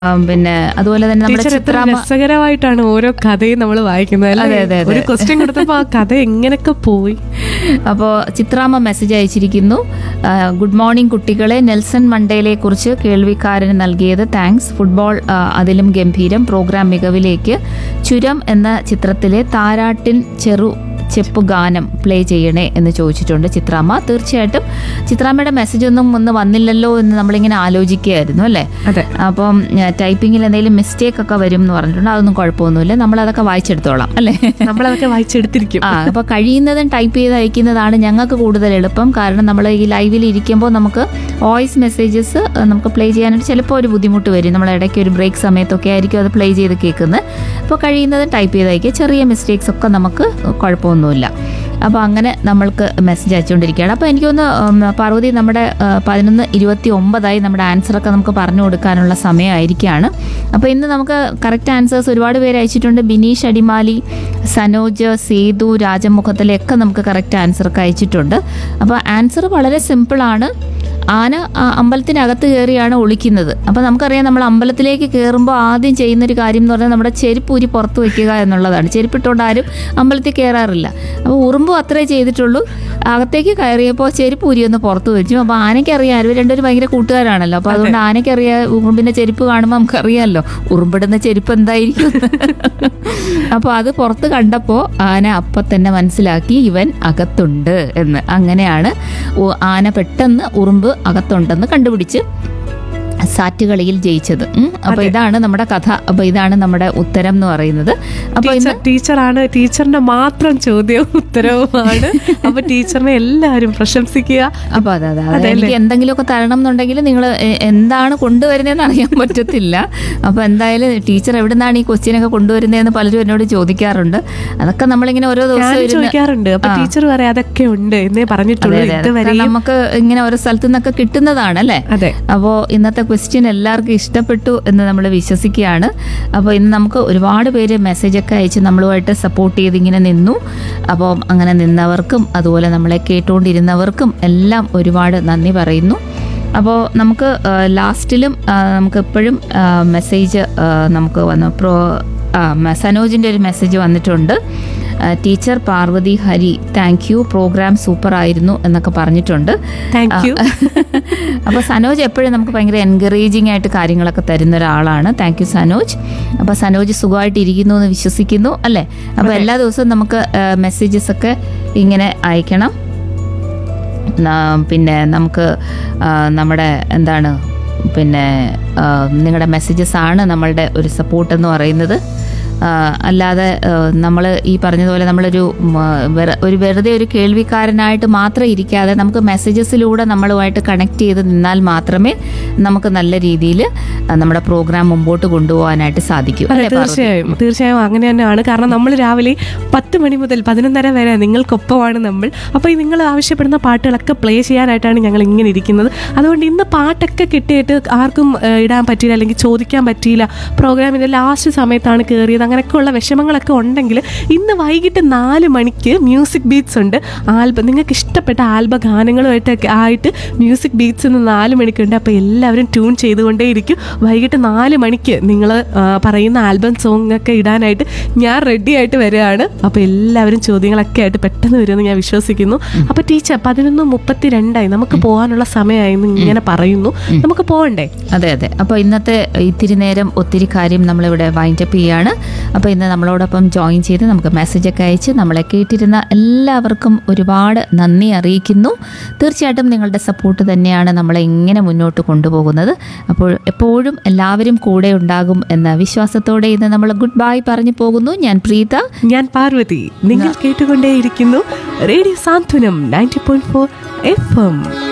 ആ, പിന്നെ അതുപോലെ തന്നെ നമ്മുടെ ടീച്ചർ എത്ര ചിത്രാമ്മ രസകരമായിട്ടാണ് ഓരോ കഥയും നമ്മൾ വായിക്കുന്നത് അതെ, അല്ലേ അതെ, അതെ. ഒരു ക്വസ്റ്റ്യൻ കൊടുത്തപ്പോ ആ കഥ എങ്ങനെയൊക്കെ പോയി അപ്പോൾ ചിത്രാമ്മ മെസ്സേജ് അയച്ചിരിക്കുന്നു ആ, ഗുഡ് മോർണിംഗ് കുട്ടികളെ നെൽസൺ മണ്ടേലെ കുറിച്ച് കേൾവിക്കാരന് നൽകിയത് താങ്ക്സ് ഫുട്ബോൾ ആ, അതിലും ഗംഭീരം പ്രോഗ്രാം മികവിലേക്ക് ചുരം എന്ന ചിത്രത്തിലെ താരാട്ടിൻ ചെറു ചെപ്പ് ഗാനം പ്ലേ ചെയ്യണേ എന്ന് ചോദിച്ചിട്ടുണ്ട് ചിത്രാമ്മ തീർച്ചയായിട്ടും ചിത്രാമ്മയുടെ മെസ്സേജ് ഒന്നും ഒന്ന് വന്നില്ലല്ലോ എന്ന് നമ്മളിങ്ങനെ ആലോചിക്കുകയായിരുന്നു അല്ലേ അതെ അപ്പം ടൈപ്പിങ്ങിൽ എന്തെങ്കിലും മിസ്റ്റേക്ക് ഒക്കെ വരും എന്ന് പറഞ്ഞിട്ടുണ്ട് അതൊന്നും കുഴപ്പമൊന്നുമില്ല നമ്മൾ അതൊക്കെ വായിച്ചെടുത്തോളാം അല്ലേ നമ്മളതൊക്കെ വായിച്ചെടുത്തിരിക്കും ആ അപ്പോൾ കഴിയുന്നതും ടൈപ്പ് ചെയ്ത് അയക്കുന്നതാണ് ഞങ്ങൾക്ക് കൂടുതൽ എളുപ്പം കാരണം നമ്മൾ ഈ ലൈവിൽ ഇരിക്കുമ്പോൾ നമുക്ക് വോയിസ് മെസ്സേജസ് നമുക്ക് പ്ലേ ചെയ്യാനായിട്ട് ചിലപ്പോൾ ഒരു ബുദ്ധിമുട്ട് വരും നമ്മൾ ഇടയ്ക്ക് ഒരു ബ്രേക്ക് സമയത്തൊക്കെ ആയിരിക്കും അത് പ്ലേ ചെയ്ത് കേൾക്കുന്നത് അപ്പോൾ കഴിയുന്നതും ടൈപ്പ് ചെയ്ത് അയക്കുക ചെറിയ മിസ്റ്റേക്സ് ഒക്കെ നമുക്ക് കുഴപ്പമൊന്നുമില്ല അപ്പോൾ അങ്ങനെ നമ്മൾക്ക് മെസ്സേജ് അയച്ചുകൊണ്ടിരിക്കുകയാണ് അപ്പോൾ എനിക്കൊന്ന് പാർവതി നമ്മുടെ ആ, പതിനൊന്ന് ഇരുപത്തി ഒമ്പതായി നമ്മുടെ ആൻസറൊക്കെ നമുക്ക് പറഞ്ഞു കൊടുക്കാനുള്ള സമയമായിരിക്കുകയാണ് അപ്പോൾ ഇന്ന് നമുക്ക് കറക്റ്റ് ആൻസേഴ്സ് ഒരുപാട് പേര് അയച്ചിട്ടുണ്ട് ബിനീഷ് അടിമാലി സനോജ് സേതു രാജമുഖത്തിലൊക്കെ നമുക്ക് കറക്റ്റ് ആൻസറൊക്കെ അയച്ചിട്ടുണ്ട് അപ്പോൾ ആൻസർ വളരെ സിമ്പിളാണ് ആന ആ, അമ്പലത്തിനകത്ത് കയറിയാണ് ഒളിക്കുന്നത് അപ്പോൾ നമുക്കറിയാം നമ്മൾ അമ്പലത്തിലേക്ക് കയറുമ്പോൾ ആദ്യം ചെയ്യുന്നൊരു കാര്യം എന്ന് പറഞ്ഞാൽ നമ്മുടെ ചെരുപ്പ് ഊരി പുറത്ത് വെക്കുക എന്നുള്ളതാണ് ചെരുപ്പിട്ടുകൊണ്ട് ആരും അമ്പലത്തിൽ കയറാറില്ല അപ്പോൾ ഉറുമ്പും അത്രേ ചെയ്തിട്ടുള്ളൂ അകത്തേക്ക് കയറിയപ്പോൾ ചെരുപ്പ് ഊരി ഒന്ന് പുറത്ത് വെച്ചു അപ്പോൾ ആനയ്ക്കറിയാം അവർ രണ്ടുപേരും ഭയങ്കര കൂട്ടുകാരാണല്ലോ അപ്പോൾ അതുകൊണ്ട് ആനയ്ക്കറിയാം ഉറുമ്പിൻ്റെ ചെരുപ്പ് കാണുമ്പോൾ നമുക്കറിയാമല്ലോ ഉറുമ്പിടുന്ന ചെരുപ്പ് എന്തായിരിക്കും അപ്പോൾ അത് പുറത്ത് കണ്ടപ്പോൾ ആന അപ്പം തന്നെ മനസ്സിലാക്കി ഇവൻ അകത്തുണ്ട് എന്ന് അങ്ങനെയാണ് ഉ- ആന പെട്ടെന്ന് ഉറുമ്പ് അകത്തുണ്ടെന്ന് കണ്ടുപിടിച്ച് സാറ്റ് കളിയിൽ ജയിച്ചത് ഉം. അപ്പോൾ ഇതാണ് നമ്മുടെ കഥ അപ്പോൾ ഇതാണ് നമ്മുടെ ഉത്തരം എന്ന് പറയുന്നത് അപ്പോൾ ഇന്ന് ടീച്ചർ ടീച്ചറാണ് ടീച്ചറിന്റെ മാത്രം ചോദ്യവും ഉത്തരവുമാണ് അപ്പൊ ടീച്ചറിനെ എല്ലാവരും പ്രശംസിക്കുക അപ്പോൾ അതെ അതെ അതെ എനിക്ക് എന്തെങ്കിലുമൊക്കെ തരണം എന്നുണ്ടെങ്കിൽ നിങ്ങൾ എന്താണ് കൊണ്ടുവരുന്നതെന്ന് അറിയാൻ പറ്റത്തില്ല അപ്പോൾ എന്തായാലും ടീച്ചർ എവിടെ നിന്നാണ് ഈ ക്വസ്റ്റ്യനൊക്കെ കൊണ്ടുവരുന്നതെന്ന് പലരും എന്നോട് ചോദിക്കാറുണ്ട് അതൊക്കെ നമ്മളിങ്ങനെ ഓരോ ദിവസം ഞാൻ ഇരുന്ന് ചോദിക്കാറുണ്ട് അപ്പൊ ടീച്ചർ പറയാം അതൊക്കെ ഉണ്ട് എന്നേ പറഞ്ഞിട്ടുള്ളൂ അതെ, അതെ, അതൊക്കെ ഇതുവരെയും നമുക്ക് ഇങ്ങനെ ഓരോ സ്ഥലത്തു നിന്നൊക്കെ കിട്ടുന്നതാണ് അല്ലേ അതെ അപ്പോൾ ഇന്നത്തെ ക്വസ്റ്റ്യൻ എല്ലാവർക്കും ഇഷ്ടപ്പെട്ടു എന്ന് നമ്മൾ വിശ്വസിക്കുകയാണ് അപ്പോൾ ഇന്ന് നമുക്ക് ഒരുപാട് പേര് മെസ്സേജൊക്കെ അയച്ച് നമ്മളുമായിട്ട് സപ്പോർട്ട് ചെയ്ത് ഇങ്ങനെ നിന്നു അപ്പോൾ അങ്ങനെ നിന്നവർക്കും അതുപോലെ നമ്മളെ കേട്ടുകൊണ്ടിരുന്നവർക്കും എല്ലാം ഒരുപാട് നന്ദി പറയുന്നു അപ്പോൾ നമുക്ക് ആ, ലാസ്റ്റിലും ആ, നമുക്ക് എപ്പോഴും ആ, മെസ്സേജ് ആ, നമുക്ക് വന്നു പ്രോ ആ, മ- സനോജിൻ്റെ ഒരു മെസ്സേജ് വന്നിട്ടുണ്ട് ആ, teacher Parvathi Hari thank you program super ആയിരുന്നു എന്നൊക്കെ പറഞ്ഞിട്ടുണ്ട് താങ്ക് യു അപ്പോൾ സനോജ് എപ്പോഴും നമുക്ക് ഭയങ്കര എൻകറേജിങ് ആയിട്ട് കാര്യങ്ങളൊക്കെ തരുന്ന ഒരാളാണ് താങ്ക് യു സനോജ് അപ്പോൾ സനോജ് സുഖമായിട്ട് ഇരിക്കുന്നു എന്ന് വിശ്വസിക്കുന്നു അല്ലേ അപ്പോൾ എല്ലാ ദിവസവും നമുക്ക് മെസ്സേജസ് ഒക്കെ ഇങ്ങനെ അയക്കണം ന- പിന്നെ നമുക്ക് ആ, നമ്മുടെ എന്താണ് പിന്നെ നിങ്ങളുടെ മെസ്സേജസ് ആണ് നമ്മളുടെ ഒരു സപ്പോർട്ട് എന്ന് പറയുന്നത് ആ, അല്ലാതെ നമ്മൾ ഈ പറഞ്ഞതുപോലെ നമ്മളൊരു ഉം, ആ, വെറ- ഒരു വെറുതെ ഒരു കേൾവിക്കാരനായിട്ട് മാത്രം ഇരിക്കാതെ നമുക്ക് മെസ്സേജസിലൂടെ നമ്മളുമായിട്ട് കണക്ട് ചെയ്ത് നിന്നാൽ മാത്രമേ നമുക്ക് നല്ല രീതിയിൽ നമ്മുടെ പ്രോഗ്രാം മുമ്പോട്ട് കൊണ്ടുപോകാനായിട്ട് സാധിക്കൂ അതെ അല്ലേ പാർവതി? തീർച്ചയായും തീർച്ചയായും അങ്ങനെ തന്നെയാണ് കാരണം നമ്മൾ രാവിലെ പത്ത് മണി മുതൽ പതിനൊന്നര വരെ നിങ്ങൾക്കൊപ്പമാണ് നമ്മൾ അപ്പോൾ ഈ നിങ്ങൾ ആവശ്യപ്പെടുന്ന പാട്ടുകളൊക്കെ പ്ലേ ചെയ്യാനായിട്ടാണ് ഞങ്ങൾ ഇങ്ങനെ ഇരിക്കുന്നത് അതുകൊണ്ട് ഇന്ന് പാട്ടൊക്കെ കിട്ടിയിട്ട് ആർക്കും ഏഹ്, ഇടാൻ പറ്റിയില്ല അല്ലെങ്കിൽ ചോദിക്കാൻ പറ്റിയില്ല പ്രോഗ്രാമിൻ്റെ ലാസ്റ്റ് സമയത്താണ് കയറിയത് അങ്ങനെയൊക്കെയുള്ള വിഷമങ്ങളൊക്കെ ഉണ്ടെങ്കിൽ ഇന്ന് വൈകിട്ട് നാല് മണിക്ക് മ്യൂസിക് ബീറ്റ്സ് ഉണ്ട് ആൽബം നിങ്ങൾക്ക് ഇഷ്ടപ്പെട്ട ആൽബ ഗാനങ്ങളുമായിട്ടൊക്കെ ആയിട്ട് മ്യൂസിക് ബീറ്റ്സ് ഇന്ന് നാല് മണിക്കുണ്ട് അപ്പോൾ എല്ലാവരും ട്യൂൺ ചെയ്തുകൊണ്ടേയിരിക്കും വൈകിട്ട് നാല് മണിക്ക് നിങ്ങൾ പറയുന്ന ആൽബം സോങ് ഒക്കെ ഇടാനായിട്ട് ഞാൻ റെഡി ആയിട്ട് വരികയാണ് അപ്പോൾ എല്ലാവരും ചോദ്യങ്ങളൊക്കെ ആയിട്ട് പെട്ടെന്ന് വരുമെന്ന് ഞാൻ വിശ്വസിക്കുന്നു അപ്പോൾ ടീച്ചർ പതിനൊന്ന് മുപ്പത്തി രണ്ടായി നമുക്ക് പോകാനുള്ള സമയമായി എന്ന് ഇങ്ങനെ പറയുന്നു നമുക്ക് പോകണ്ടേ അതെ അതെ അപ്പോൾ ഇന്നത്തെ ഇത്തിരി നേരം ഒത്തിരി കാര്യം നമ്മളിവിടെ വൈൻഡപ്പ് ചെയ്യാണ് അപ്പോൾ ഇന്ന് നമ്മളോടൊപ്പം ജോയിൻ ചെയ്ത് നമുക്ക് മെസ്സേജൊക്കെ അയച്ച് നമ്മളെ കേട്ടിരുന്ന എല്ലാവർക്കും ഒരുപാട് നന്ദി അറിയിക്കുന്നു തീർച്ചയായിട്ടും നിങ്ങളുടെ സപ്പോർട്ട് തന്നെയാണ് നമ്മളെ ഇങ്ങനെ മുന്നോട്ട് കൊണ്ടുപോകുന്നത് അപ്പോൾ എപ്പോഴും എല്ലാവരും കൂടെ ഉണ്ടാകും എന്ന വിശ്വാസത്തോടെ ഇന്ന് നമ്മൾ ഗുഡ് ബൈ പറഞ്ഞു പോകുന്നു ഞാൻ പ്രീത ഞാൻ പാർവതി നിങ്ങൾ കേട്ടുകൊണ്ടേയിരിക്കുന്നു radio Santhwanam ninety point four F M